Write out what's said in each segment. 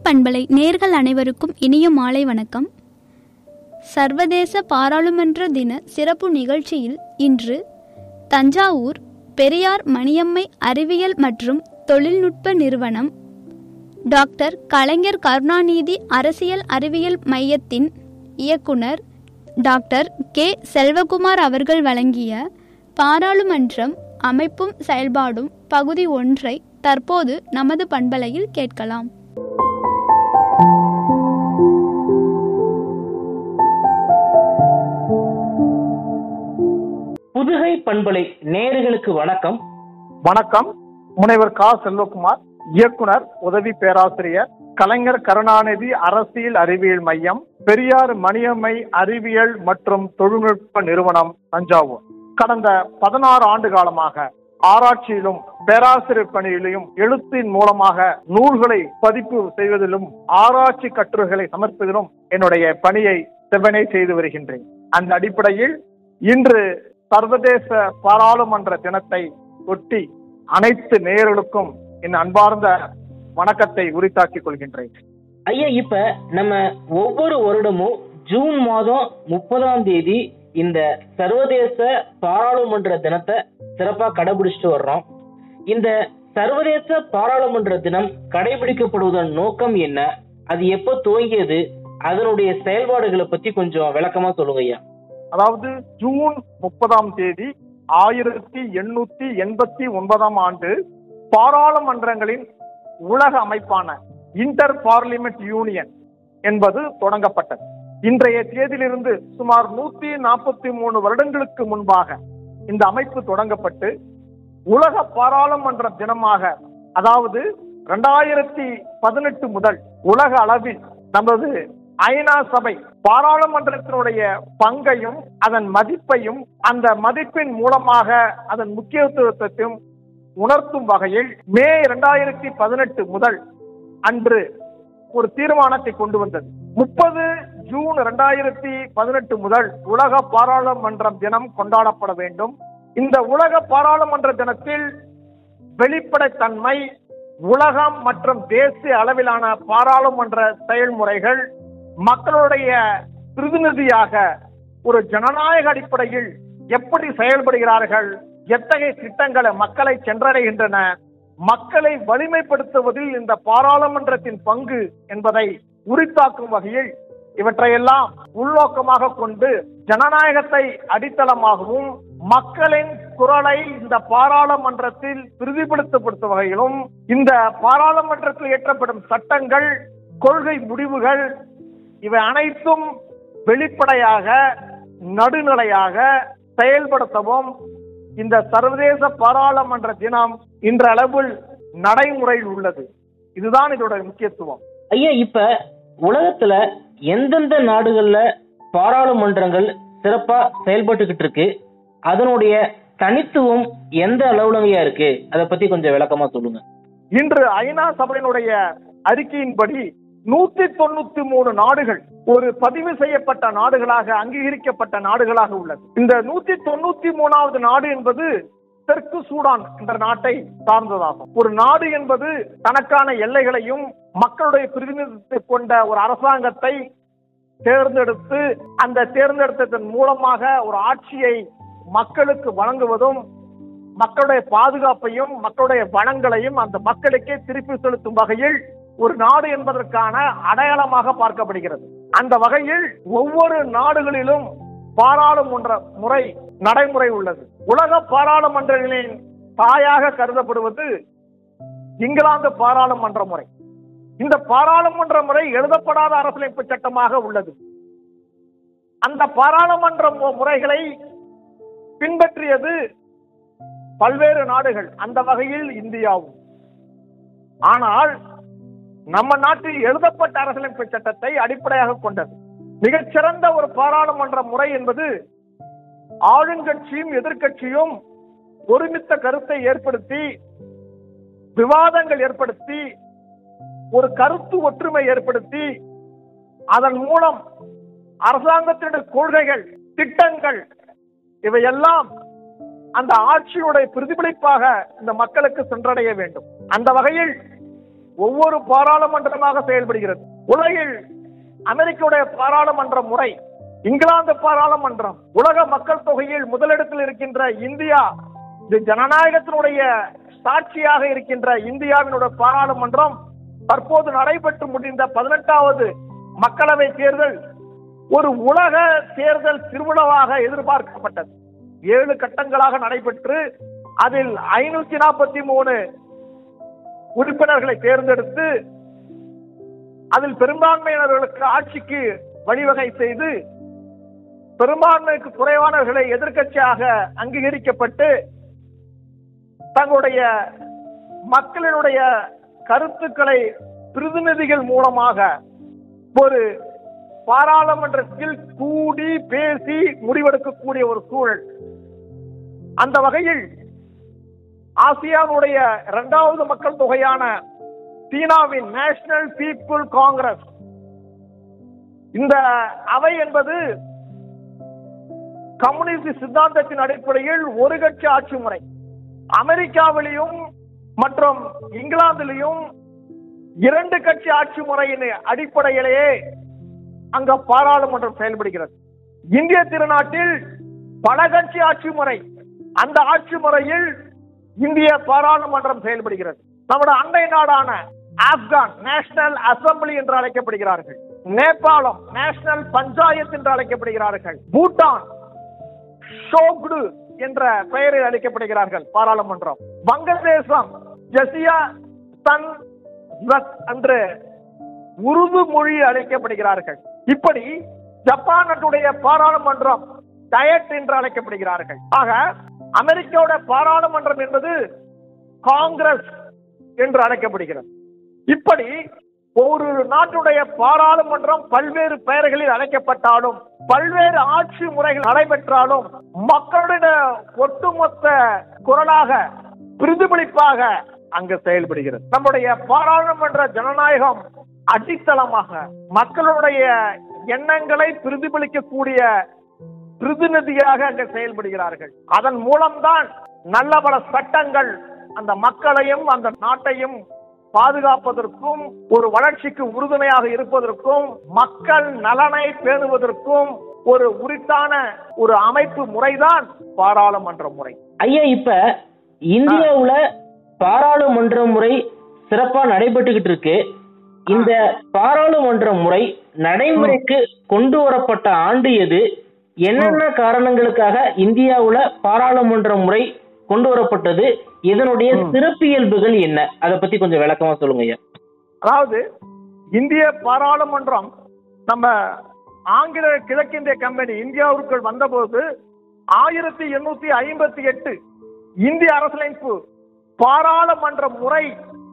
பண்பலை நேர்கள் அனைவருக்கும் இனிய மாலை வணக்கம் சர்வதேச பாராளுமன்ற தின சிறப்பு நிகழ்ச்சியில் இன்று தஞ்சாவூர் பெரியார் மணியம்மை அறிவியல் மற்றும் தொழில்நுட்ப நிறுவனம் டாக்டர் கலைஞர் கருணாநிதி அரசியல் அறிவியல் மையத்தின் இயக்குனர் டாக்டர் கே செல்வகுமார் அவர்கள் வழங்கிய பாராளுமன்றம் அமைப்பும் செயல்பாடும் பகுதி ஒன்றை தற்போது நமது பண்பலையில் கேட்கலாம் புதுகை பண்பலை நேயர்களுக்கு வணக்கம் வணக்கம் முனைவர் கா செல்வகுமார் இயக்குனர் உதவி பேராசிரியர் கலைஞர் கருணாநிதி அரசியல் அறிவியல் மையம் பெரியார் மணியம்மை அறிவியல் மற்றும் தொழில்நுட்ப நிறுவனம் தஞ்சாவூர் கடந்த பதினாறு ஆண்டு காலமாக ஆராய்ச்சியிலும் பேராசிரியர் பணியிலும் எழுத்தின் மூலமாக நூல்களை பதிப்பு செய்வதிலும் ஆராய்ச்சி கட்டுரைகளை சமர்ப்பதிலும் என்னுடைய பணியை செவ்வனே செய்து வருகின்றேன் அந்த அடிப்படையில் இன்று சர்வதேச பாராளுமன்ற தினத்தை ஒட்டி அனைத்து நேயர்களுக்கும் என் அன்பார்ந்த வணக்கத்தை உரித்தாக்கிக் கொள்கின்றேன் ஐயா இப்ப நம்ம ஒவ்வொரு வருடமும் ஜூன் மாதம் முப்பதாம் தேதி இந்த சர்வதேச பாராளுமன்ற தினத்தை சிறப்பா கடைபிடிச்சிட்டு வர்றோம் இந்த சர்வதேச பாராளுமன்ற தினம் கடைபிடிக்கப்படுவதன் நோக்கம் என்ன அது எப்போ துவங்கியது அதனுடைய செயல்பாடுகளை பத்தி கொஞ்சம் விளக்கமா சொல்லுங்க ஐயா அதாவது ஜூன் முப்பதாம் தேதி ஆயிரத்தி எண்ணூத்தி எண்பத்தி ஒன்பதாம் ஆண்டு பாராளுமன்றங்களின் உலக அமைப்பான இன்டர் பார்லிமெண்ட் யூனியன் என்பது தொடங்கப்பட்டது இன்றைய தேதியிலிருந்து சுமார் நூத்தி நாற்பத்தி மூணு வருடங்களுக்கு முன்பாக இந்த அமைப்பு தொடங்கப்பட்டு உலக பாராளுமன்ற தினமாக அதாவது இரண்டாயிரத்தி பதினெட்டு முதல் உலக அளவில் நமது ஐநா சபை பாராளுமன்றத்தினுடைய பங்கையும் அதன் மதிப்பையும் அந்த மதிப்பின் மூலமாக அதன் முக்கியத்துவத்தையும் உணர்த்தும் வகையில் மே இரண்டாயிரத்தி பதினெட்டு முதல் அன்று ஒரு தீர்மானத்தை கொண்டு வந்தது முப்பது ஜூன் இரண்டாயிரத்தி பதினெட்டு முதல் உலக பாராளுமன்ற தினம் கொண்டாடப்பட வேண்டும் இந்த உலக பாராளுமன்ற தினத்தில் வெளிப்படைத்தன்மை உலகம் மற்றும் தேசிய அளவிலான பாராளுமன்ற செயல்முறைகள் மக்களுடைய பிரதிநிதியாக ஒரு ஜனநாயக அடிப்படையில் எப்படி செயல்படுகிறார்கள் எத்தகைய திட்டங்களை மக்களை சென்றடைகின்றன மக்களை வலிமைப்படுத்துவதில் இந்த பாராளுமன்றத்தின் பங்கு என்பதை உரித்தாக்கும் வகையில் இவற்றையெல்லாம் உள்நோக்கமாக கொண்டு ஜனநாயகத்தை அடித்தளமாகவும் மக்களின் குரலை இந்த பாராளுமன்றத்தில் பிரதிபலித்தப்படுத்தும் வகையிலும் இந்த பாராளுமன்றத்தில் இயற்றப்படும் சட்டங்கள் கொள்கை முடிவுகள் இவை அனைத்தும் வெளிப்படையாக நடுநிலையாக செயல்படுத்தவும் இந்த சர்வதேச பாராளுமன்ற தினம் இன்றளவில் நடைமுறையில் உள்ளது இதுதான் இதோட முக்கியத்துவம் ஐயா இப்ப உலகத்துல எந்தெந்த நாடுகள்ல பாராளுமன்றங்கள் சிறப்பா செயல்பட்டுக்கிட்டு இருக்கு அதனுடைய தனித்துவம் எந்த அளவுலங்கயா இருக்கு அதை பத்தி கொஞ்சம் விளக்கமா சொல்லுங்க இன்று ஐநா சபையினுடைய அறிக்கையின்படி நூத்தி தொண்ணூத்தி மூணு நாடுகள் ஒரு பதிவு செய்யப்பட்ட நாடுகளாக அங்கீகரிக்கப்பட்ட நாடுகளாக உள்ளது இந்த நூத்தி தொண்ணூத்தி மூணாவது நாடு என்பது தெற்கு சூடான் என்ற நாட்டை சார்ந்ததாகும் ஒரு நாடு என்பது தனக்கான எல்லைகளையும் மக்களுடைய பிரதிநிதித்துவத்தை கொண்ட ஒரு அரசாங்கத்தை தேர்ந்தெடுத்து அந்த தேர்ந்தெடுத்ததன் மூலமாக ஒரு ஆட்சியை மக்களுக்கு வழங்குவதும் மக்களுடைய பாதுகாப்பையும் மக்களுடைய வளங்களையும் அந்த மக்களுக்கே திருப்பி செலுத்தும் வகையில் ஒரு நாடு என்பதற்கான அடையாளமாக பார்க்கப்படுகிறது அந்த வகையில் ஒவ்வொரு நாடுகளிலும் பாராளுமன்ற முறை நடைமுறை உள்ளது உலக பாராளுமன்றங்களின் தாயாக கருதப்படுவது இங்கிலாந்து பாராளுமன்ற முறை இந்த பாராளுமன்ற முறை எழுதப்படாத அரசியலமைப்பு சட்டமாக உள்ளது அந்த பாராளுமன்ற மு- முறைகளை பின்பற்றியது பல்வேறு நாடுகள் அந்த வகையில் இந்தியாவும் ஆனால் நம்ம நாட்டில் எழுதப்பட்ட அரசியலமைப்பு சட்டத்தை அடிப்படையாக கொண்டது மிகச்சிறந்த ஒரு பாராளுமன்ற முறை என்பது ஆளுங்கட்சியும் எதிர்க்கட்சியும் ஒருமித்த கருத்தை ஏற்படுத்தி விவாதங்கள் ஏற்படுத்தி ஒரு கருத்து ஒற்றுமை ஏற்படுத்தி அதன் மூலம் அரசாங்கத்தினுடைய கொள்கைகள் திட்டங்கள் இவையெல்லாம் அந்த ஆட்சியுடைய பிரதிபலிப்பாக இந்த மக்களுக்கு சென்றடைய வேண்டும் அந்த வகையில் ஒவ்வொரு பாராளுமன்றமாக செயல்படுகிறது உலகில் அமெரிக்காவுடைய பாராளுமன்ற முறை இங்கிலாந்து பாராளுமன்றம் உலக மக்கள் தொகையில் முதலிடத்தில் இருக்கின்ற இந்தியா இது ஜனநாயகத்தினுடைய சாட்சியாக இருக்கின்ற இந்தியாவினுடைய பாராளுமன்றம் தற்போது நடைபெற்று முடிந்த பதினெட்டாவது மக்களவை தேர்தல் ஒரு உலக தேர்தல் திருவிழாவாக எதிர்பார்க்கப்பட்டது ஏழு கட்டங்களாக நடைபெற்று அதில் ஐநூத்தி நாற்பத்தி மூணு உறுப்பினர்களை தேர்ந்தெடுத்து அதில் பெரும்பான்மையினர்களுக்கு ஆட்சிக்கு வழிவகை செய்து பெரும்பான்மைக்கு குறைவானவர்களை எதிர்க்கட்சியாக அங்கீகரிக்கப்பட்டு தங்களுடைய மக்களினுடைய கருத்துக்களை பிரதிநிதிகள் மூலமாக ஒரு பாராளுமன்றத்தில் கூடி பேசி முடிவெடுக்கக்கூடிய ஒரு சூழல் அந்த வகையில் ஆசியாவுடைய இரண்டாவது மக்கள் தொகையான சீனாவின் நேஷனல் பீப்புள் காங்கிரஸ் இந்த அவை என்பது கம்யூனிஸ்ட் சித்தாந்தத்தின் அடிப்படையில் ஒரு கட்சி ஆட்சி முறை அமெரிக்காவிலையும் மற்றும் இங்கிலாந்திலையும் இரண்டு கட்சி ஆட்சி முறையின் அடிப்படையிலேயே அங்க பாராளுமன்றம் செயல்படுகிறது இந்திய திருநாட்டில் பல கட்சி ஆட்சி முறை அந்த ஆட்சி முறையில் இந்திய பாராளுமன்றம் செயல்படுகிறது நம்முடைய அண்டை நாடான ஆப்கான் நேஷனல் அசம்பிளி என்று அழைக்கப்படுகிறார்கள் நேபாளம் நேஷனல் பஞ்சாயத் என்று அழைக்கப்படுகிறார்கள் பூட்டான் ஷோக்டு என்ற பெயரில் அழைக்கப்படுகிறார்கள் பாராளுமன்றம் வங்கதேசம் ஜசியா தன் என்று உருது மொழி அழைக்கப்படுகிறார்கள் இப்படி ஜப்பான் நாட்டுடைய பாராளுமன்றம் டயட் என்று அழைக்கப்படுகிறார்கள் ஆக அமெரிக்காவோட பாராளுமன்றம் என்பது காங்கிரஸ் என்று அழைக்கப்படுகிறது இப்படி ஒரு நாட்டுடைய பாராளுமன்றம் பல்வேறு பெயர்களில் அழைக்கப்பட்டாலும் பல்வேறு ஆட்சி முறைகள் நடைபெற்றாலும் மக்களுடைய ஒட்டுமொத்த குரலாக பிரதிபலிப்பாக அங்கு செயல்படுகிறது நம்முடைய பாராளுமன்ற ஜனநாயகம் அடித்தளமாக மக்களுடைய எண்ணங்களை பிரதிபலிக்கக்கூடிய பிரதிநிதியாக அங்கு செயல்படுகிறார்கள் அதன் மூலம்தான் நல்ல பல சட்டங்கள் அந்த மக்களையும் அந்த நாட்டையும் பாதுகாப்பதற்கும் ஒரு வளர்ச்சிக்கு உறுதுணையாக இருப்பதற்கும் மக்கள் நலனை பேணுவதற்கும் ஒரு உரித்தான ஒரு அமைப்பு முறைதான் பாராளுமன்ற முறை ஐயா இப்ப இந்தியாவுல பாராளுமன்ற முறை சிறப்பா நடைபெற்றுகிட்டு இருக்கு இந்த பாராளுமன்ற முறை நடைமுறைக்கு கொண்டு வரப்பட்ட ஆண்டு எது என்னென்ன காரணங்களுக்காக இந்தியாவுல பாராளுமன்ற முறை கொண்டு வரப்பட்டது இதனுடைய சிறப்பியல்புகள் என்ன அதை பத்தி கொஞ்சம் விளக்கமா சொல்லுங்க ஐயா அதாவது இந்திய பாராளுமன்றம் நம்ம ஆங்கில கிழக்கிந்திய கம்பெனி இந்தியாவிற்குள் வந்தபோது ஆயிரத்தி எண்ணூத்தி ஐம்பத்தி எட்டு இந்திய அரசியலமைப்பு பாராளுமன்ற முறை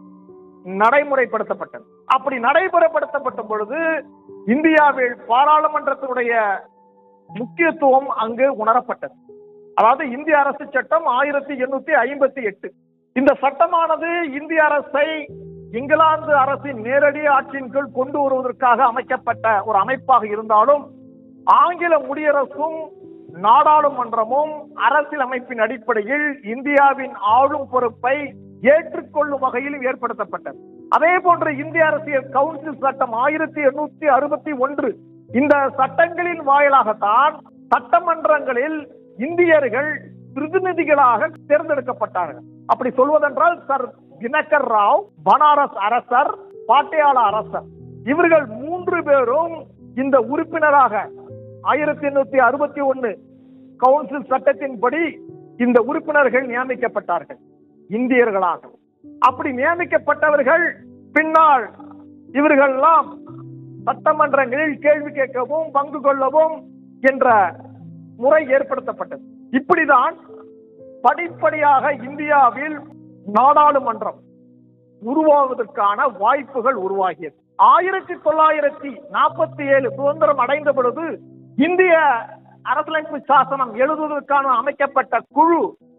நடைமுறைப்படுத்தப்பட்டது அப்படி நடைமுறைப்படுத்தப்பட்ட பொழுது இந்தியாவில் பாராளுமன்றத்தினுடைய முக்கியத்துவம் அங்கு உணரப்பட்டது அதாவது இந்திய அரசு சட்டம் ஆயிரத்தி எண்ணூத்தி ஐம்பத்தி எட்டு இந்த சட்டமானது இந்திய அரசை இங்கிலாந்து அரசின் நேரடி ஆட்சியின் கீழ் கொண்டு வருவதற்காக அமைக்கப்பட்ட ஒரு அமைப்பாக இருந்தாலும் ஆங்கில முடியரசும் நாடாளுமன்றமும் அரசியல் அமைப்பின் அடிப்படையில் இந்தியாவின் ஆளும் பொறுப்பை ஏற்றுக்கொள்ளும் வகையிலும் ஏற்படுத்தப்பட்டது அதே போன்று இந்திய அரசியல் கவுன்சில் சட்டம் ஆயிரத்தி எண்ணூத்தி அறுபத்தி ஒன்று இந்த சட்டங்களின் வாயிலாகத்தான் சட்டமன்றங்களில் இந்தியர்கள் பிரதிநிதிகளாக தேர்ந்தெடுக்கப்பட்டார்கள் அப்படி சொல்வதென்றால் சர் தினகர் ராவ் பனாரஸ் அரசர் பாட்டியால அரசர் இவர்கள் மூன்று பேரும் இந்த உறுப்பினராக ஆயிரத்தி எண்ணூத்தி அறுபத்தி ஒன்னு கவுன்சில் சட்டத்தின்படி இந்த உறுப்பினர்கள் நியமிக்கப்பட்டார்கள் இந்தியர்களாக அப்படி நியமிக்கப்பட்டவர்கள் பின்னால் இவர்கள்லாம் சட்டமன்றங்களில் கேள்வி கேட்கவும் பங்கு கொள்ளவும் என்ற முறை ஏற்படுத்தப்பட்டது இப்படிதான் படிப்படியாக இந்தியாவில் நாடாளுமன்றம் உருவாவதற்கான வாய்ப்புகள் உருவாகியது ஆயிரத்தி தொள்ளாயிரத்தி நாற்பத்தி ஏழு சுதந்திரம் அடைந்த பொழுது இந்திய அரசியலமைப்பு சாசனம் எழுதுவதற்கான அமைக்கப்பட்ட குழு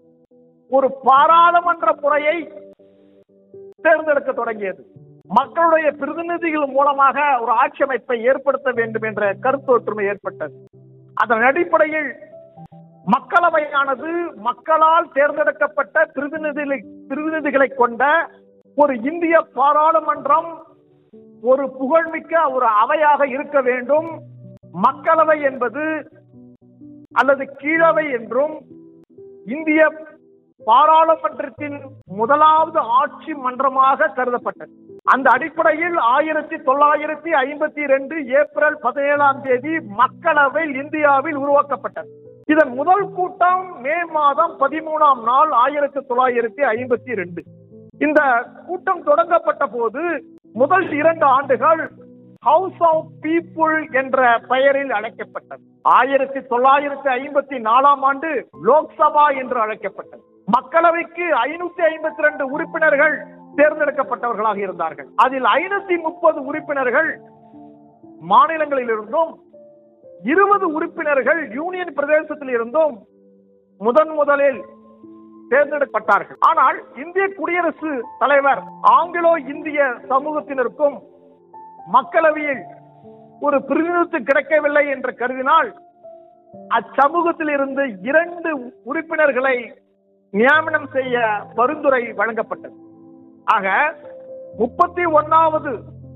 ஒரு பாராளுமன்ற முறையை தேர்ந்தெடுக்க தொடங்கியது மக்களுடைய பிரதிநிதிகள் மூலமாக ஒரு ஆட்சி அமைப்பை ஏற்படுத்த வேண்டும் என்ற கருத்து ஒற்றுமை ஏற்பட்டது அதன் அடிப்படையில் மக்களவையானது மக்களால் தேர்ந்தெடுக்கப்பட்ட பிரதிநிதிகளை பிரதிநிதிகளை கொண்ட ஒரு இந்திய பாராளுமன்றம் ஒரு புகழ்மிக்க ஒரு அவையாக இருக்க வேண்டும் மக்களவை என்பது அல்லது கீழவை என்றும் இந்திய பாராளுமன்றத்தின் முதலாவது ஆட்சி மன்றமாக கருதப்பட்டது அந்த அடிப்படையில் ஆயிரத்தி தொள்ளாயிரத்தி ஐம்பத்தி இரண்டு ஏப்ரல் பதினேழாம் தேதி மக்களவை இந்தியாவில் உருவாக்கப்பட்டது இதன் முதல் கூட்டம் மே மாதம் பதிமூணாம் நாள் ஆயிரத்தி தொள்ளாயிரத்தி ஐம்பத்தி இரண்டு இந்த கூட்டம் தொடங்கப்பட்ட போது முதல் இரண்டு ஆண்டுகள் ஹவுஸ் ஆஃப் பீப்புள் என்ற பெயரில் அழைக்கப்பட்டது ஆயிரத்தி தொள்ளாயிரத்தி ஐம்பத்தி நாலாம் ஆண்டு லோக்சபா என்று அழைக்கப்பட்டது மக்களவைக்கு ஐநூத்தி ஐம்பத்தி ரெண்டு உறுப்பினர்கள் தேர்ந்தெடுக்கப்பட்டவர்களாக இருந்தார்கள் அதில் ஐநூத்தி முப்பது உறுப்பினர்கள் மாநிலங்களில் இருந்தும் இருபது உறுப்பினர்கள் யூனியன் பிரதேசத்தில் இருந்தும் முதன் முதலில் தேர்ந்தெடுக்கப்பட்டார்கள் ஆனால் இந்திய குடியரசு தலைவர் ஆங்கிலோ இந்திய சமூகத்தினருக்கும் மக்களவையில் ஒரு பிரதிநிதித்துவம் கிடைக்கவில்லை என்று கருதினால் அச்சமூகத்தில் இருந்து இரண்டு உறுப்பினர்களை நியமனம் செய்ய பரிந்துரை வழங்கப்பட்டது ஆக முப்பத்தி ஒன்னாவது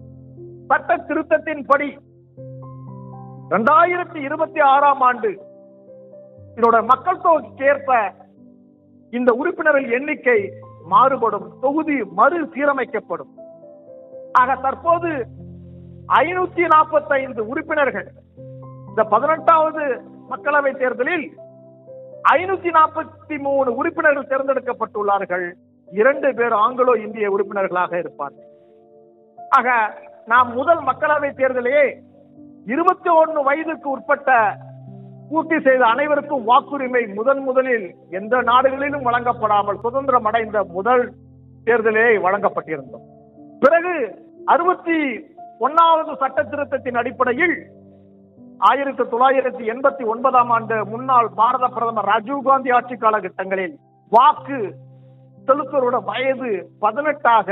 சட்ட திருத்தத்தின்படி இரண்டாயிரத்தி இருபத்தி ஆறாம் ஆண்டு இதோட மக்கள் தொகைக்கு ஏற்ப இந்த உறுப்பினர்கள் எண்ணிக்கை மாறுபடும் தொகுதி மறு சீரமைக்கப்படும் ஆக தற்போது ஐநூத்தி நாற்பத்தி ஐந்து உறுப்பினர்கள் இந்த பதினெட்டாவது மக்களவை தேர்தலில் ஐநூத்தி நாற்பத்தி மூணு உறுப்பினர்கள் தேர்ந்தெடுக்கப்பட்டுள்ளார்கள் இரண்டு பேர் ஆங்கிலோ இந்திய உறுப்பினர்களாக இருப்பார்கள் ஆக நாம் முதல் மக்களவை தேர்தலையே இருபத்தி ஒன்னு வயதுக்கு உட்பட்ட பூர்த்தி செய்த அனைவருக்கும் வாக்குரிமை முதன் முதலில் எந்த நாடுகளிலும் வழங்கப்படாமல் சுதந்திரம் அடைந்த முதல் தேர்தலே வழங்கப்பட்டிருந்தோம் பிறகு அறுபத்தி ஒன்னாவது சட்ட திருத்தத்தின் அடிப்படையில் ஆயிரத்தி தொள்ளாயிரத்தி எண்பத்தி ஒன்பதாம் ஆண்டு முன்னாள் பாரத பிரதமர் ராஜீவ்காந்தி ஆட்சி காலகட்டங்களில் வாக்கு செலுத்துவரோட வயது பதினெட்டாக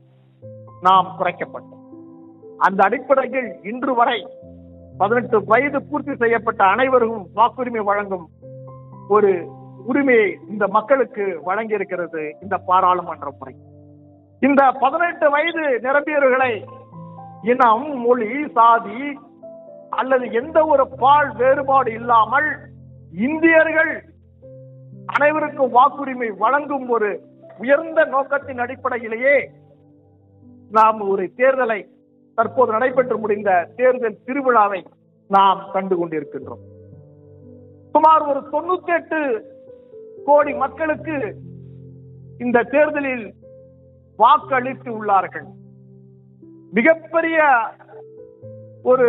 நாம் குறைக்கப்பட்டோம் அந்த அடிப்படையில் இன்று வரை பதினெட்டு வயது பூர்த்தி செய்யப்பட்ட அனைவருக்கும் வாக்குரிமை வழங்கும் ஒரு உரிமையை இந்த மக்களுக்கு வழங்கி இருக்கிறது இந்த பாராளுமன்ற முறை இந்த பதினெட்டு வயது நிரம்பியவர்களை இனம் மொழி சாதி அல்லது எந்த ஒரு பால் வேறுபாடு இல்லாமல் இந்தியர்கள் அனைவருக்கும் வாக்குரிமை வழங்கும் ஒரு உயர்ந்த நோக்கத்தின் அடிப்படையிலேயே நாம் ஒரு தேர்தலை தற்போது நடைபெற்று முடிந்த தேர்தல் திருவிழாவை நாம் கண்டு கொண்டிருக்கின்றோம் சுமார் ஒரு தொண்ணூத்தி எட்டு கோடி மக்களுக்கு இந்த தேர்தலில் வாக்களித்து உள்ளார்கள் மிகப்பெரிய ஒரு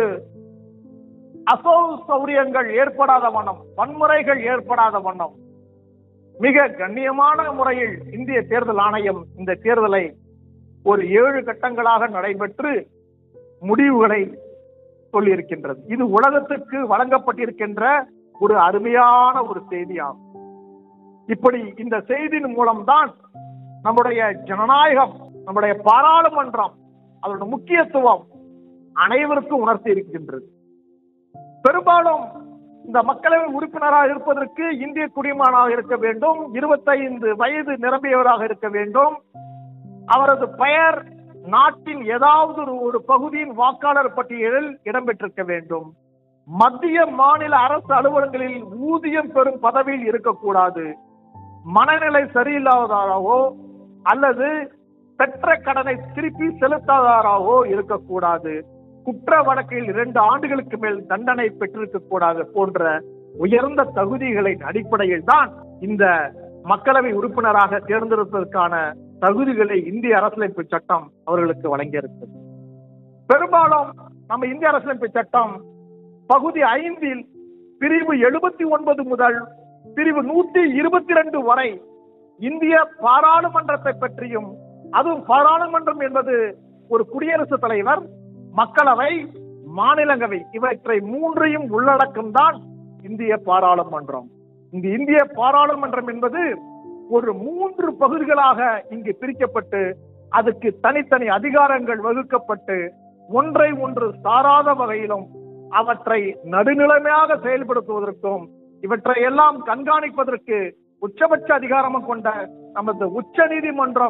அசௌ சௌரியங்கள் ஏற்படாத வண்ணம் வன்முறைகள் ஏற்படாத வண்ணம் மிக கண்ணியமான முறையில் இந்திய தேர்தல் ஆணையம் இந்த தேர்தலை ஒரு ஏழு கட்டங்களாக நடைபெற்று முடிவுகளை சொல்லியிருக்கின்றது இது உலகத்துக்கு வழங்கப்பட்டிருக்கின்ற ஒரு அருமையான ஒரு செய்தியாகும் இப்படி இந்த செய்தியின் மூலம்தான் நம்முடைய ஜனநாயகம் நம்முடைய பாராளுமன்றம் அதோட முக்கியத்துவம் அனைவருக்கும் உணர்த்தி இருக்கின்றது பெரும்பாலும் இந்த மக்களவை உறுப்பினராக இருப்பதற்கு இந்திய குடிமகனாக இருக்க வேண்டும் இருபத்தைந்து வயது நிரம்பியவராக இருக்க வேண்டும் அவரது பெயர் நாட்டின் ஏதாவது ஒரு ஒரு பகுதியின் வாக்காளர் பட்டியலில் இடம்பெற்றிருக்க வேண்டும் மத்திய மாநில அரசு அலுவலகங்களில் ஊதியம் பெறும் பதவியில் இருக்கக்கூடாது மனநிலை சரியில்லாததாகவோ அல்லது பெற்ற கடனை திருப்பி செலுத்தாதாராகவோ இருக்கக்கூடாது குற்ற வழக்கில் இரண்டு ஆண்டுகளுக்கு மேல் தண்டனை பெற்றிருக்க கூடாது போன்ற உயர்ந்த தகுதிகளின் அடிப்படையில் தான் இந்த மக்களவை உறுப்பினராக தேர்ந்தெடுப்பதற்கான தகுதிகளை இந்திய அரசியலமைப்பு சட்டம் அவர்களுக்கு வழங்கியிருக்கிறது பெரும்பாலும் நம்ம இந்திய அரசியலமைப்பு சட்டம் பகுதி ஐந்தில் பிரிவு எழுபத்தி ஒன்பது முதல் பிரிவு நூத்தி இருபத்தி ரெண்டு வரை இந்திய பாராளுமன்றத்தை பற்றியும் அதுவும் பாராளுமன்றம் என்பது ஒரு குடியரசுத் தலைவர் மக்களவை மாநிலங்களவை இவற்றை மூன்றையும் உள்ளடக்கம் தான் இந்திய பாராளுமன்றம் இந்த இந்திய பாராளுமன்றம் என்பது ஒரு மூன்று பகுதிகளாக இங்கு பிரிக்கப்பட்டு அதுக்கு தனித்தனி அதிகாரங்கள் வகுக்கப்பட்டு ஒன்றை ஒன்று சாராத வகையிலும் அவற்றை நடுநிலைமையாக செயல்படுத்துவதற்கும் இவற்றை எல்லாம் கண்காணிப்பதற்கு உச்சபட்ச அதிகாரமும் கொண்ட நமது உச்ச நீதிமன்றம்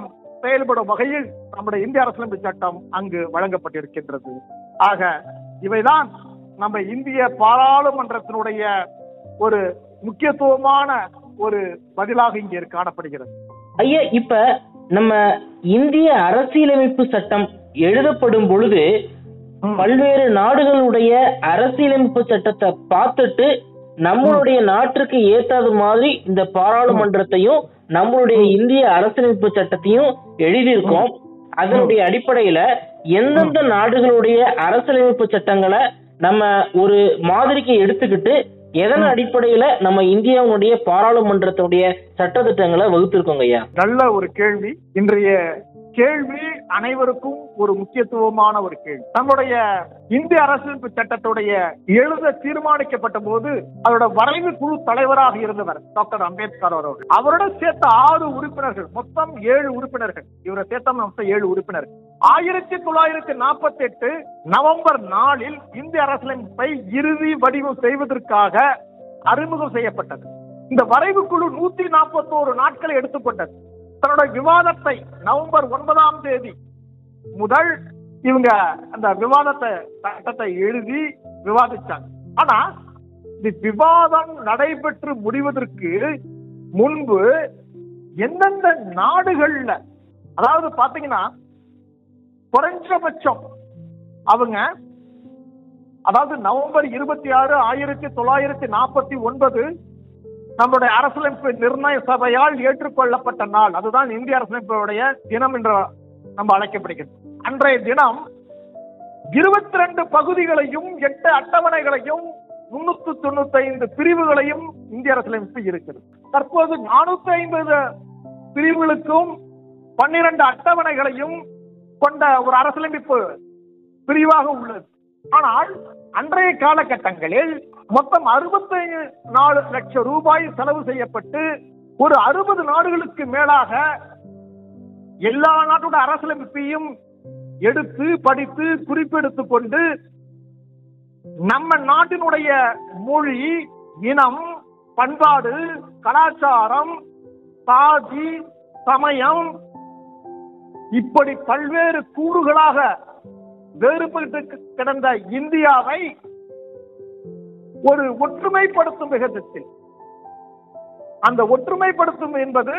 செயல்படும் வகையில் நம்முடைய இந்திய அரசியலமைப்பு சட்டம் அங்கு வழங்கப்பட்டிருக்கின்றது ஆக இவைதான் நம்ம இந்திய பாராளுமன்றத்தினுடைய ஒரு முக்கியத்துவமான ஒரு பதிலாக இங்கே காணப்படுகிறது ஐயா இப்ப நம்ம இந்திய அரசியலமைப்பு சட்டம் எழுதப்படும் பொழுது பல்வேறு நாடுகளுடைய அரசியலமைப்பு சட்டத்தை பார்த்துட்டு நம்மளுடைய நாட்டுக்கு ஏத்தாத மாதிரி இந்த பாராளுமன்றத்தையும் நம்மளுடைய இந்திய அரசியலமைப்பு சட்டத்தையும் எழுதியிருக்கோம் அதனுடைய அடிப்படையில எந்தெந்த நாடுகளுடைய அரசியலமைப்பு சட்டங்களை நம்ம ஒரு மாதிரிக்கு எடுத்துக்கிட்டு எதன் அடிப்படையில நம்ம இந்தியாவுடைய பாராளுமன்றத்துடைய சட்டத்திட்டங்களை வகுத்திருக்கோங்க ஐயா நல்ல ஒரு கேள்வி இன்றைய கேள்வி அனைவருக்கும் ஒரு முக்கியத்துவமான ஒரு கேள்வி நம்முடைய இந்திய அரசியலமைப்பு சட்டத்துடைய எழுத தீர்மானிக்கப்பட்ட போது அதோட வரைவு குழு தலைவராக இருந்தவர் டாக்டர் அம்பேத்கர் அவர்கள் அவரோட சேர்த்த ஆறு உறுப்பினர்கள் மொத்தம் ஏழு உறுப்பினர்கள் இவரை சேர்த்த மொத்தம் ஏழு உறுப்பினர்கள் ஆயிரத்தி தொள்ளாயிரத்தி நாற்பத்தி எட்டு நவம்பர் நாலில் இந்திய அரசியலமைப்பை இறுதி வடிவம் செய்வதற்காக அறிமுகம் செய்யப்பட்டது இந்த வரைவு குழு நூத்தி நாற்பத்தோரு நாட்களை எடுத்துக்கொண்டது தன்னோட விவாதத்தை நவம்பர் ஒன்பதாம் தேதி முதல் இவங்க அந்த விவாதத்தை சட்டத்தை எழுதி விவாதிச்சாங்க ஆனா இந்த விவாதம் நடைபெற்று முடிவதற்கு முன்பு எந்தெந்த நாடுகள்ல அதாவது பாத்தீங்கன்னா குறைஞ்சபட்சம் அவங்க அதாவது நவம்பர் இருபத்தி ஆறு ஆயிரத்தி தொள்ளாயிரத்தி நாற்பத்தி ஒன்பது நம்முடைய அரசியலமைப்பு நிர்ணய சபையால் ஏற்றுக்கொள்ளப்பட்ட நாள் அதுதான் இந்திய அரசியலமைப்புடைய தினம் என்று நம்ம அழைக்கப்படுகிறது அன்றைய தினம் இருபத்தி ரெண்டு பகுதிகளையும் எட்டு அட்டவணைகளையும் முன்னூத்தி தொண்ணூத்தி ஐந்து பிரிவுகளையும் இந்திய அரசியலமைப்பு இருக்கிறது தற்போது நானூத்தி ஐம்பது பிரிவுகளுக்கும் பன்னிரண்டு அட்டவணைகளையும் கொண்ட ஒரு அரசியலமைப்பு பிரிவாக உள்ளது ஆனால் அன்றைய காலகட்டங்களில் மொத்தம் அறுபத்தி நாலு லட்சம் ரூபாய் செலவு செய்யப்பட்டு ஒரு அறுபது நாடுகளுக்கு மேலாக எல்லா நாட்டோட அரசியலமைப்பையும் எடுத்து படித்து குறிப்பெடுத்துக் கொண்டு நம்ம நாட்டினுடைய மொழி இனம் பண்பாடு கலாச்சாரம் சாதி சமயம் இப்படி பல்வேறு கூறுகளாக வேறுபட்டு கிடந்த இந்தியாவை ஒரு ஒற்றுமைப்படுத்தும் விதத்தில் அந்த ஒற்றுமைப்படுத்தும் என்பது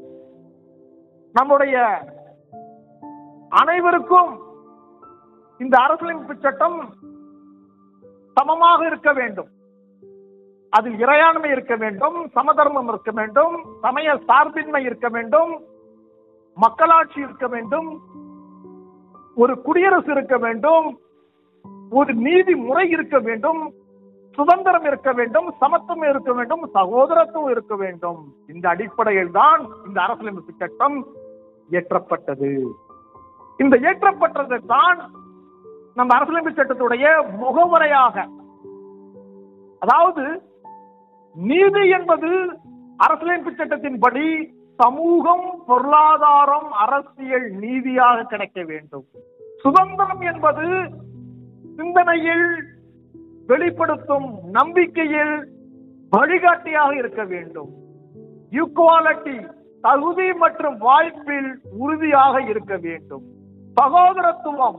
நம்முடைய அனைவருக்கும் இந்த அரசியலமைப்பு சட்டம் சமமாக இருக்க வேண்டும் அதில் இறையாண்மை இருக்க வேண்டும் சமதர்மம் இருக்க வேண்டும் சமய சார்பின்மை இருக்க வேண்டும் மக்களாட்சி இருக்க வேண்டும் ஒரு குடியரசு இருக்க வேண்டும் ஒரு நீதி முறை இருக்க வேண்டும் சுதந்திரம் இருக்க வேண்டும் சமத்துவம் இருக்க வேண்டும் சகோதரத்துவம் இருக்க வேண்டும் இந்த அடிப்படையில் தான் இந்த அரசியலமைப்பு சட்டம் இயற்றப்பட்டது இந்த இயற்றப்பட்டது தான் நம்ம அரசியலமைப்பு சட்டத்துடைய முகவரையாக அதாவது நீதி என்பது அரசியலமைப்பு சட்டத்தின்படி சமூகம் பொருளாதாரம் அரசியல் நீதியாக கிடைக்க வேண்டும் சுதந்திரம் என்பது சிந்தனையில் வெளிப்படுத்தும் நம்பிக்கையில் வழிகாட்டியாக இருக்க வேண்டும் ஈக்குவாலிட்டி தகுதி மற்றும் வாய்ப்பில் உறுதியாக இருக்க வேண்டும் சகோதரத்துவம்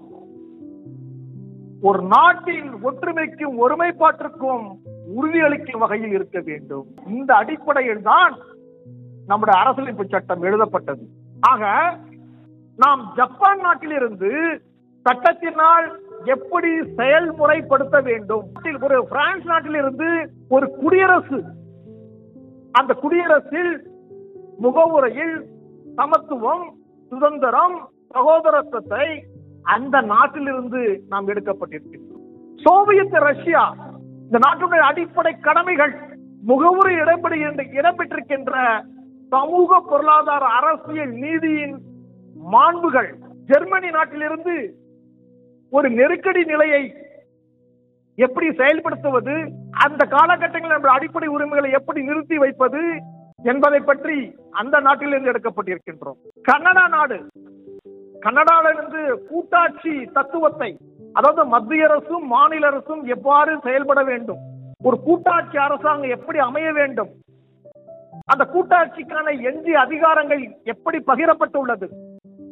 ஒரு நாட்டின் ஒற்றுமைக்கும் ஒருமைப்பாட்டிற்கும் உறுதியளிக்கும் வகையில் இருக்க வேண்டும் இந்த அடிப்படையில் தான் நம்முடைய அரசியலமைப்பு சட்டம் எழுதப்பட்டது ஆக நாம் ஜப்பான் நாட்டிலிருந்து சட்டத்தினால் எப்படி செயல்முறைப்படுத்த வேண்டும் ஒரு பிரான்ஸ் நாட்டிலிருந்து ஒரு குடியரசு அந்த குடியரசில் முகவுரையில் சமத்துவம் சுதந்திரம் சகோதரத்துவத்தை அந்த நாட்டிலிருந்து நாம் எடுக்கப்பட்டிருக்கின்றோம் சோவியத் ரஷ்யா இந்த நாட்டுடைய அடிப்படை கடமைகள் முகவுரை இடம்பெறுகின்ற இடம்பெற்றிருக்கின்ற சமூக பொருளாதார அரசியல் நீதியின் மாண்புகள் ஜெர்மனி நாட்டிலிருந்து ஒரு நெருக்கடி நிலையை எப்படி செயல்படுத்துவது அந்த காலகட்டங்களில் நம்முடைய அடிப்படை உரிமைகளை எப்படி நிறுத்தி வைப்பது என்பதை பற்றி அந்த நாட்டிலிருந்து எடுக்கப்பட்டிருக்கின்றோம் கனடா நாடு கனடாவிலிருந்து கூட்டாட்சி தத்துவத்தை அதாவது மத்திய அரசும் மாநில அரசும் எவ்வாறு செயல்பட வேண்டும் ஒரு கூட்டாட்சி அரசாங்கம் எப்படி அமைய வேண்டும் அந்த கூட்டாட்சிக்கான எஞ்சிய அதிகாரங்கள் எப்படி பகிரப்பட்டுள்ளது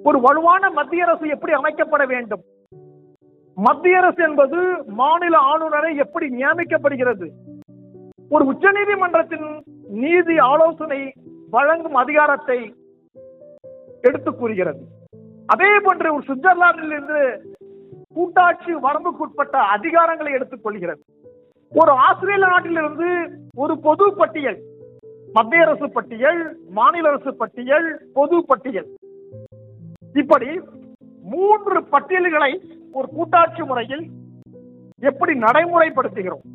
ஒரு வலுவான மத்திய அரசு எப்படி அமைக்கப்பட வேண்டும் மத்திய அரசு என்பது மாநில ஆளுநரை எப்படி நியமிக்கப்படுகிறது ஒரு உச்சநீதிமன்றத்தின் நீதி ஆலோசனை வழங்கும் அதிகாரத்தை எடுத்து கூறுகிறது அதே போன்று ஒரு சுவிட்சர்லாந்தில் இருந்து கூட்டாட்சி வரம்புக்குட்பட்ட அதிகாரங்களை எடுத்துக் கொள்கிறது ஒரு ஆஸ்திரேலிய நாட்டிலிருந்து ஒரு பொது பட்டியல் மத்திய அரசு பட்டியல் மாநில அரசு பட்டியல் பொது பட்டியல் இப்படி மூன்று பட்டியல்களை ஒரு கூட்டாட்சி முறையில் எப்படி நடைமுறைப்படுத்துகிறோம்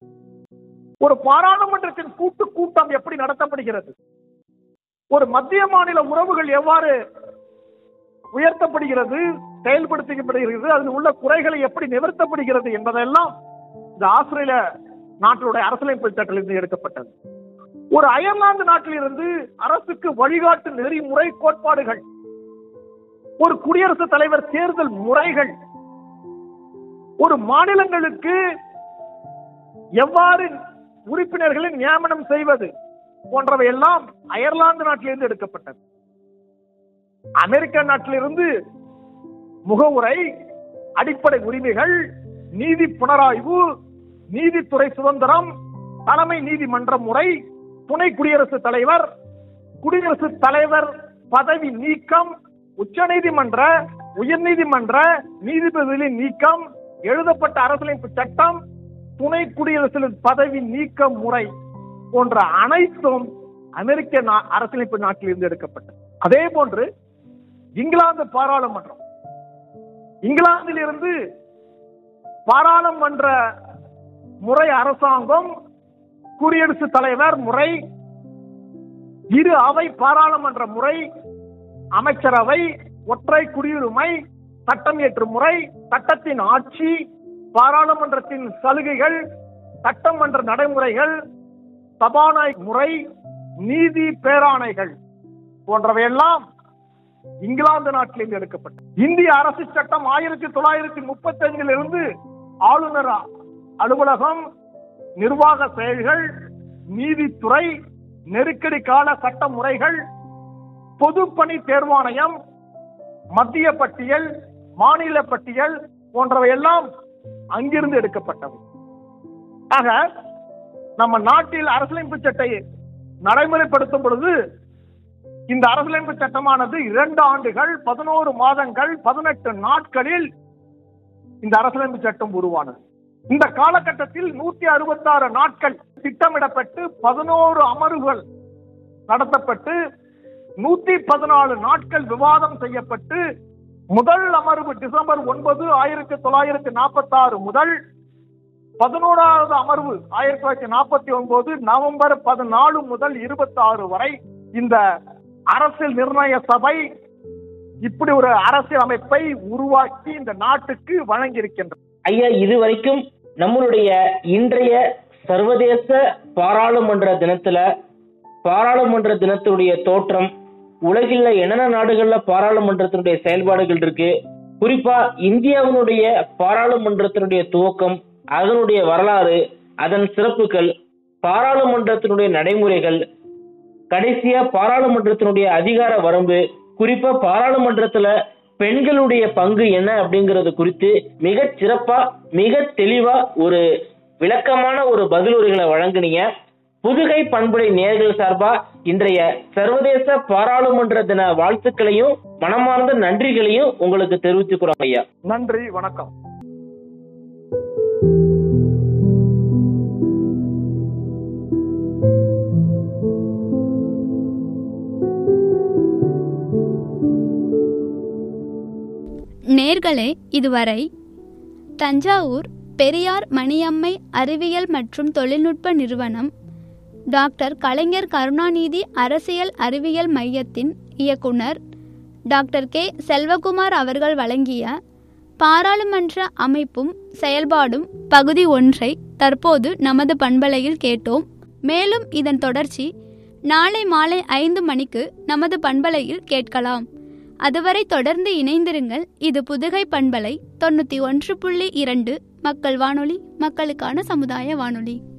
ஒரு பாராளுமன்றத்தின் கூட்டு கூட்டம் எப்படி நடத்தப்படுகிறது ஒரு மத்திய மாநில உறவுகள் எவ்வாறு உயர்த்தப்படுகிறது செயல்படுத்தப்படுகிறது அதில் உள்ள குறைகளை எப்படி நிவர்த்தப்படுகிறது என்பதெல்லாம் இந்த ஆஸ்திரேலிய நாட்டினுடைய அரசியலமைப்பு சட்டத்திலிருந்து எடுக்கப்பட்டது ஒரு அயர்லாந்து நாட்டிலிருந்து அரசுக்கு வழிகாட்டு நெறிமுறை கோட்பாடுகள் ஒரு குடியரசுத் தலைவர் தேர்தல் முறைகள் ஒரு மாநிலங்களுக்கு எவ்வாறு உறுப்பினர்களை நியமனம் செய்வது போன்றவை எல்லாம் அயர்லாந்து நாட்டிலிருந்து எடுக்கப்பட்டது அமெரிக்க நாட்டிலிருந்து முகவுரை அடிப்படை உரிமைகள் நீதி புனராய்வு நீதித்துறை சுதந்திரம் தலைமை நீதிமன்ற முறை துணை குடியரசுத் தலைவர் குடியரசுத் தலைவர் பதவி நீக்கம் உச்சநீதிமன்ற உயர்நீதிமன்ற நீதிபதிகளின் நீக்கம் எழுதப்பட்ட அரசியலமைப்பு சட்டம் துணை குடியரசு பதவி நீக்க முறை போன்ற அனைத்தும் அமெரிக்க நா- அரசியலமைப்பு நாட்டிலிருந்து எடுக்கப்பட்டது அதே போன்று இங்கிலாந்து பாராளுமன்றம் இங்கிலாந்தில் இருந்து பாராளுமன்ற முறை அரசாங்கம் குடியரசுத் தலைவர் முறை இரு அவை பாராளுமன்ற முறை அமைச்சரவை ஒற்றை குடியுரிமை சட்டம் இயற்றும் முறை சட்டத்தின் ஆட்சி பாராளுமன்றத்தின் சலுகைகள் சட்டமன்ற நடைமுறைகள் சபாநாயக முறை நீதி பேராணைகள் போன்றவையெல்லாம் இங்கிலாந்து நாட்டிலிருந்து எடுக்கப்பட்டது இந்திய அரசு சட்டம் ஆயிரத்தி தொள்ளாயிரத்தி முப்பத்தி ஐந்தில் இருந்து ஆளுநர் அலுவலகம் நிர்வாக செயல்கள் நீதித்துறை நெருக்கடி கால சட்ட முறைகள் பொதுப்பணி தேர்வாணையம் மத்திய பட்டியல் மாநில பட்டியல் போன்றவை எல்லாம் அங்கிருந்து எடுக்கப்பட்டவை ஆக நம்ம நாட்டில் அரசியலமைப்பு சட்டை நடைமுறைப்படுத்தும் பொழுது இந்த அரசியலமைப்பு சட்டமானது இரண்டு ஆண்டுகள் பதினோரு மாதங்கள் பதினெட்டு நாட்களில் இந்த அரசியலமைப்பு சட்டம் உருவானது இந்த காலகட்டத்தில் நூத்தி அறுபத்தாறு நாட்கள் திட்டமிடப்பட்டு பதினோரு அமர்வுகள் நடத்தப்பட்டு நூத்தி பதினாலு நாட்கள் விவாதம் செய்யப்பட்டு முதல் அமர்வு டிசம்பர் ஒன்பது ஆயிரத்தி தொள்ளாயிரத்தி நாற்பத்தி ஆறு முதல் பதினோராவது அமர்வு ஆயிரத்தி தொள்ளாயிரத்தி நாற்பத்தி ஒன்பது நவம்பர் பதினாலு முதல் இருபத்தி ஆறு வரை இந்த அரசியல் நிர்ணய சபை இப்படி ஒரு அரசியல் அமைப்பை உருவாக்கி இந்த நாட்டுக்கு வழங்கியிருக்கின்றது ஐயா இதுவரைக்கும் நம்மளுடைய இன்றைய சர்வதேச பாராளுமன்ற தினத்துல பாராளுமன்ற தினத்தினுடைய தோற்றம் உலகில் என்னென்ன நாடுகள்ல பாராளுமன்றத்தினுடைய செயல்பாடுகள் இருக்கு குறிப்பா இந்தியாவினுடைய பாராளுமன்றத்தினுடைய துவக்கம் அதனுடைய வரலாறு அதன் சிறப்புகள் பாராளுமன்றத்தினுடைய நடைமுறைகள் கடைசியா பாராளுமன்றத்தினுடைய அதிகார வரம்பு குறிப்பா பாராளுமன்றத்துல பெண்களுடைய பங்கு என்ன அப்படிங்கறது குறித்து மிக சிறப்பா மிக தெளிவா ஒரு விளக்கமான ஒரு பதிலுரைகளை வழங்குனீங்க புதுகை பண்புடை நேர்கள் சார்பா இன்றைய சர்வதேச பாராளுமன்ற தின வாழ்த்துக்களையும் மனமார்ந்த நன்றிகளையும் உங்களுக்கு தெரிவிச்சுக்கிறோம் ஐயா நன்றி வணக்கம் நேர்களே இதுவரை தஞ்சாவூர் பெரியார் மணியம்மை அறிவியல் மற்றும் தொழில்நுட்ப நிறுவனம் டாக்டர் கலைஞர் கருணாநிதி அரசியல் அறிவியல் மையத்தின் இயக்குனர் டாக்டர் கே செல்வகுமார் அவர்கள் வழங்கிய பாராளுமன்ற அமைப்பும் செயல்பாடும் பகுதி ஒன்றை தற்போது நமது பண்பலையில் கேட்டோம் மேலும் இதன் தொடர்ச்சி நாளை மாலை ஐந்து மணிக்கு நமது பண்பலையில் கேட்கலாம் அதுவரை தொடர்ந்து இணைந்திருங்கள் இது புதுகை பண்பலை தொண்ணூற்றி ஒன்று புள்ளி இரண்டு மக்கள் வானொலி மக்களுக்கான சமுதாய வானொலி